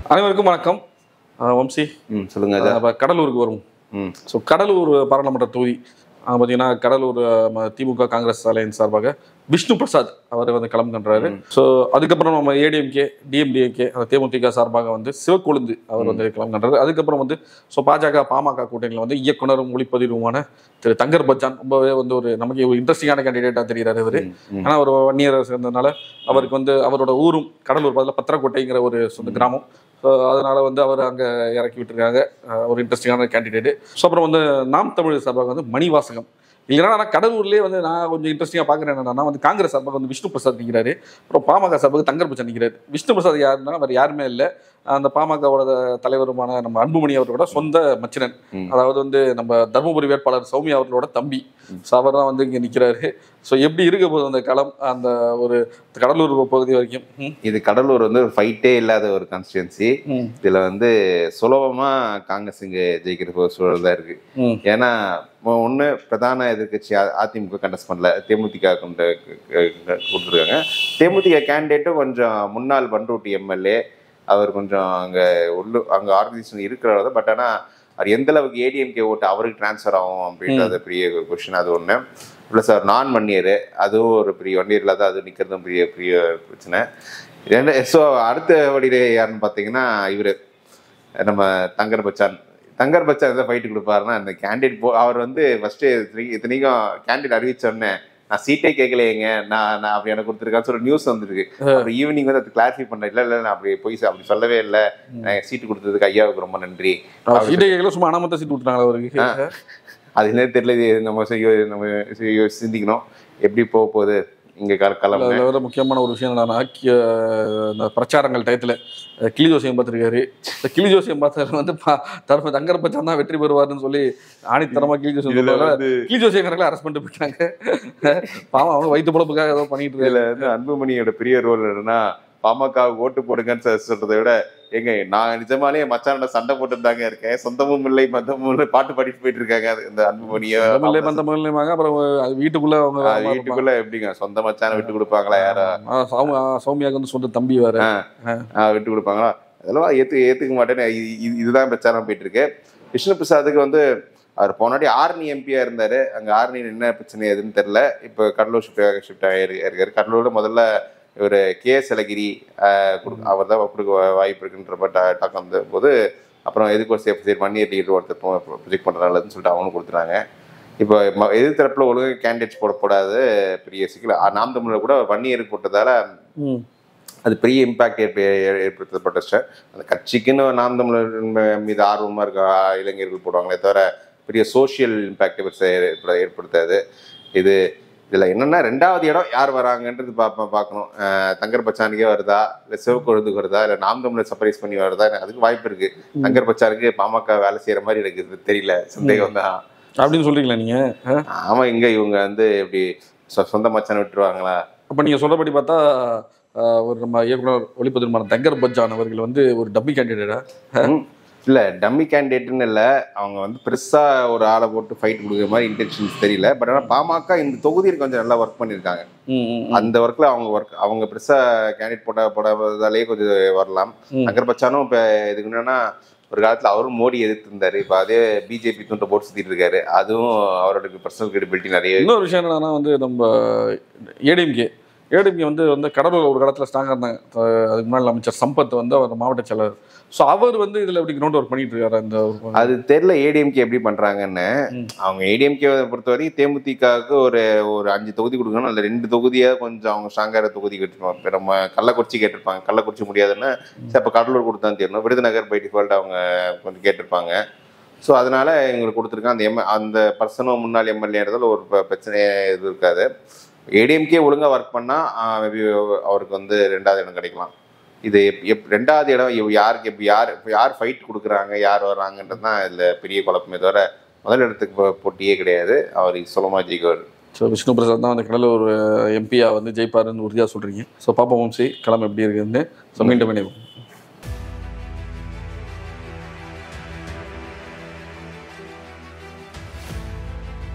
அனைவருக்கும் வணக்கம் அஹ் வம்சி ம் சொல்லுங்க அஜா. அப்ப கடலூருக்கு வரும் ம் ஸோ கடலூர் பாராளுமன்ற தொகுதி அஹ் பார்த்தீங்கன்னா கடலூர் அஹ், ம- திமுக காங்கிரஸ் அலையன்ஸ் சார்பாக விஷ்ணு பிரசாத் அவர் வந்து களம் கன்றாரு ஸோ அதுக்கப்புறம் நம்ம ஏடிஎம்கே டிஎம்டிஎம்கே அந்த தேமுதிக சார்பாக வந்து சிவக்கொழுந்து அவர் வந்து களம் கன்றாரு அதுக்கப்புறம் வந்து ஸோ பாஜக பாமக கூட்டணியில் வந்து இயக்குனரும் ஒளிப்பதிவுமான திரு தங்கர் பச்சான் ரொம்பவே வந்து ஒரு நமக்கு ஒரு இன்ட்ரெஸ்டிங்கான கேண்டிடேட்டாக தெரிகிறாரு இவர் ம், ம். ஏன்னா அவர் ஒன் இயர் சேர்ந்ததுனால அவருக்கு வந்து அவரோட ஊரும் கடலூர் பதில் பத்திரக்கோட்டைங்கிற ஒரு சொந்த கிராமம் ஸோ அதனால வந்து அவர் அங்கே இறக்கி விட்டுருக்காங்க அஹ் ஒரு இன்ட்ரெஸ்டிங்கான கேண்டிடேட் ஸோ அப்புறம் வந்து நாம் தமிழ் சார்பாக வந்து மணிவாசகம் இல்லைன்னா நான் கடலூர்லேயே வந்து நான் கொஞ்சம் இன்ட்ரெஸ்டிங்காக பார்க்குறேன் என்னன்னா வந்து காங்கிரஸ் சார்பாக வந்து விஷ்ணு பிரசாத் நிற்கிறாரு அப்புறம் பாமக சார்பாக தங்கர் பச்சன் நிற்கிறாரு விஷ்ணு பிரசாத் யாருன்னா அவர் யாருமே இல்லை அந்த பாமகவோட தலைவருமான நம்ம அன்புமணி அவர்களோட சொந்த மச்சினன் ம். அதாவது வந்து நம்ம தருமபுரி வேட்பாளர் சௌமியா அவர்களோட தம்பி ஸோ அவர் தான் வந்து இங்கே நிற்கிறாரு ஸோ எப்படி இருக்க போகுது அந்த களம் அந்த ஒரு கடலூர் பகுதி வரைக்கும் ம், இது கடலூர் வந்து ஒரு ஃபைட்டே இல்லாத ஒரு கான்ஸ்டியூன்சி ம், இதுல வந்து சுலபமா காங்கிரஸ் இங்க ஜெயிக்கிற ஒரு சூழல் தான் இருக்கு ம், ஏன்னா மொ- ஒண்ணு பிரதான எதிர்க்கட்சி அ- அதிமுக கண்டஸ்ட் பண்ணல தேமுதிக கொண்டு க- க- கொடுத்துருக்காங்க தேமுதிக கேண்டிடேட்டும் கொஞ்சம் முன்னாள் பண்ருட்டி எம்எல்ஏ அவர் கொஞ்சம் அங்க உள்ளு அங்க ஆர்கனைசேஷன் இருக்கிறவர் பட் ஆனா அவர் எந்த அளவுக்கு ஏடிஎம்கே ஓட்டு அவருக்கு ட்ரான்ஸ்ஃபர் ஆகும் அப்படின்றது பெரிய கொஸ்டின் அது ஒண்ணு ப்ளஸ் அவர் நான் ஒன் இயர் அதுவும் ஒரு பெரிய ஒன் இயர்ல தான் அது நிக்கிறதும் பெரிய பெரிய பிரச்சனை ரெண்டு ஸோ அடுத்த வழியில யாருன்னு பார்த்தீங்கன்னா இவரு நம்ம தங்கர் பச்சான் தங்கர் பச்சான் எதாவது ஃபைட்டு கொடுப்பாருன்னா அந்த கேண்டிடேட் போ அவர் வந்து ஃபர்ஸ்ட் இத்தனைக்கும் கேண்டிடேட் அறிவிச்சோடனே நான் சீட்டே கேட்கலையேங்க நான் நான் அப்படி எனக்கு கொடுத்துருக்கான்னு சொல்லி நியூஸ் வந்துருக்கு அப்புறம் ஈவினிங் வந்து அது கிளாரிஃபை பண்ண இல்லை இல்லை நான் அப்படி போய் அப்படி சொல்லவே இல்லை நான் சீட்டு கொடுத்ததுக்கு ஐயாவுக்கு ரொம்ப நன்றி அவர் சீட்டை கேட்கல சும்மா அனாமத்த சீட்டு விட்டுறாங்களா அவருக்கு அது என்ன தெரியல இது நம்ம செய்ய- நம்ம செய்ய- சிந்திக்கணும் எப்படி போக போகுது இங்க கல- கிளம்பு அதில் வேற முக்கியமான ஒரு விஷயம் என்னன்னா கி- இந்த பிரச்சாரங்கள் டயத்தில் கிளி ஜோசியம் பார்த்துருக்காரு இந்த கிளி ஜோசியம் பார்த்ததுல வந்து பா- தர்ம தங்கர் பச்சான் தான் வெற்றி பெறுவார்னு சொல்லி ஆணித்தரமா கிளி ஜோசியம் இதுல சொல்லுவாங்க வந்து கிளி ஜோசியக்காரங்களை அரெஸ்ட் பண்ணிட்டு போயிட்டாங்க பாவம் அவங்க வயிற்று பொழப்புக்காக ஏதோ பண்ணிட்டு இதுல இருக்காரு வந்து அன்புமணியோட பெரிய ரோல் என்னன்னா பாமக ஓட்டு போடுங்கன்னு சொ- சொல்றதை விட எங்க நான் நிஜமாலே மச்சானோட சண்டை போட்டு தாங்க இருக்கேன் சொந்தமும் இல்லை மந்தமும் இல்லை பாட்டு பாடிட்டு போயிட்டு இருக்காங்க அது இந்த அன்புமணியோ தமிழ்ல பந்த மகளிர்மாங்க அப்புறம் அது வீட்டுக்குள்ள அவங்க வேற ஆஹ் மாதிரி இருப்பாங்க. வீட்டுக்குள்ள எப்படிங்க சொந்த மச்சான விட்டு கொடுப்பாங்களா யாரா ஆ, சௌமி- ஆ, சௌமியாவுக்கு வந்து சொந்த தம்பி வேற ஆஹ் விட்டு கொடுப்பாங்களா அதெல்லாம் ஏத்து ஏத்துக்க மாட்டேன்னு இது- இது- இதுதான் பிரச்சாரம் போயிட்டு இருக்கு விஷ்ணு பிரசாத்துக்கு வந்து அவர் போனாடி ஆர்னி எம்பியா இருந்தாரு அங்க ஆர்னி என்ன பிரச்சனை எதுன்னு தெரியல இப்போ கடலூர் ஷிஃப்ட் ஷிஃப்ட் ஆகிருக்காரு கடலூர்ல முதல்ல இவர் கே எஸ் அழகிரி அவர் தான் கொடுக்க வா- வாய்ப்பு இருக்குன்ற மாதிரி டா- டாக் வந்த போது அப்புறம் எதுக்கு ஒரு சேஃப் சரி மணி லீடர் ஒருத்தர் ப்ரொஜெக்ட் பண்ணுற நல்லதுன்னு சொல்லிட்டு அவனும் கொடுத்துட்டாங்க இப்போ ம- எதிர்த்தரப்புல ஒழுங்கு கேண்டிடேட்ஸ் போடக்கூடாது பெரிய சிக்கல் ஆ, நாம் தமிழில் கூட வன்னி இயருக்கு போட்டதால ம். அது பெரிய இம்பாக்ட் ஏற்ப ஏ- ஏற்படுத்தப்பட்ட ஸ்ட- அந்த கட்சிக்குன்னு நாம் தமிழர் ம- மீது ஆர்வமா இருக்க ஆ- இளைஞர்கள் போடுவாங்களே தவிர பெரிய சோஷியல் இம்பாக்ட் ஏற்படுத்த ஏற்படுத்தாது இது இதுல என்னன்னா ரெண்டாவது இடம் யார் வராங்கன்றது பா- பார்க்கணும் அஹ் தங்கர் பச்சானுக்கே வருதா இல்ல சிவக்கொழுந்துக்கு வருதா இல்ல நாம் தமிழர் சர்ப்ரைஸ் பண்ணி வருதா அதுக்கு வாய்ப்பு இருக்கு தங்கர் பச்சானுக்கு பாமக வேலை செய்யற மாதிரி எனக்கு இது தெரியல சந்தேகம் தான் அப்படின்னு சொல்றீங்களா நீங்க ஆ? ஆமா இங்க இவங்க வந்து இப்படி சொ- சொந்த மச்சான விட்டுருவாங்களா அப்ப நீங்க சொல்றபடி பார்த்தா ஆ, ஒரு நம்ம இயக்குனர் ஒளிப்பதிர்மான தங்கர் பச்சான் அவர்கள் வந்து ஒரு டம்மி கேண்டிடேட்டா ம். இல்ல டம்மி கேண்டிடேட்னு இல்ல அவங்க வந்து பெருசா ஒரு ஆளை போட்டு ஃபைட் கொடுக்குற மாதிரி இன்டென்ஷன்ஸ் தெரியல பட் ஆனா பாமக இந்த தொகுதியில் கொஞ்சம் நல்லா ஒர்க் பண்ணியிருக்காங்க அந்த ஒர்க்ல அவங்க ஒர்க் அவங்க பெருசா கேண்டிடேட் போட போடாதாலே கொஞ்சம் வரலாம் ம். நகர் பச்சானும் இப்ப இதுக்கு என்னன்னா ஒரு காலத்துல அவரும் மோடி எதிர்த்து இருந்தாரு இப்ப அதே பிஜேபி துண்டை போட்டு சுத்திட்டு இருக்காரு அதுவும் அவரோட பர்சனல் கிரெடிபிலிட்டி நிறைய இன்னொரு விஷயம் என்னன்னா வந்து நம்ம ஏடிஎம்கே ஏடிஎம்கே வந்து வந்து கடலூர் ஒரு காலத்தில் ஸ்ட்ராங்காக இருந்தாங்க அஹ் அதுக்கு முன்னாடி அமைச்சர் சம்பத் வந்து அவர் மாவட்ட செயலர் ஸோ அவர் வந்து இதில் எப்படி கிரவுண்ட் ஒர்க் பண்ணிட்டு இருக்காரு இந்த ஒரு அது தெரியல ஏடிஎம்கே எப்படி பண்றாங்கன்னு ம். அவங்க ஏடிஎம்கே பொறுத்தவரைக்கும் தேமுதிகவுக்கு ஒரு ஒரு அஞ்சு தொகுதி கொடுக்கணும் அதுல ரெண்டு தொகுதியா கொஞ்சம் அவங்க ஸ்ட்ராங்கான தொகுதி கேட்டிருப்பாங்க இப்ப நம்ம கள்ளக்குறிச்சி கேட்டிருப்பாங்க கள்ளக்குறிச்சி முடியாதுன்னு சரி அப்ப கடலூர் கொடுத்தா தெரியணும் விருதுநகர் பை டிஃபால்ட் அவங்க கொஞ்சம் கேட்டிருப்பாங்க ஸோ அதனால எங்களுக்கு கொடுத்துருக்காங்க அந்த எம் அந்த பர்சனும் முன்னாள் எம்எல்ஏன்றதுல ஒரு ப- பிரச்சனையே இது இருக்காது ஏடிஎம்கே ஒழுங்கா ஒர்க் பண்ணா ஆஹ், maybe அவருக்கு வந்து ரெண்டாவது இடம் கிடைக்கலாம் இது எப் எப் ரெண்டாவது இடம் இவ் யாருக்கு இப்போ யார் இப்போ யார் ஃபைட் கொடுக்குறாங்க யார் வர்றாங்கன்றது தான் இதில் பெரிய குழப்பமே தவிர முதல் இடத்துக்கு போ- போட்டியே கிடையாது அவர் சுலமா ஜெயிக்கவர் ஸோ விஷ்ணு பிரசாத் தான் வந்து கடலூர் எம்பியா வந்து ஜெயிப்பாருன்னு உறுதியாக சொல்றீங்க ஸோ பாப்பா வம்சி கிளம்பு எப்படி இருக்குன்னு ஸோ மீண்டும் இணைவோம்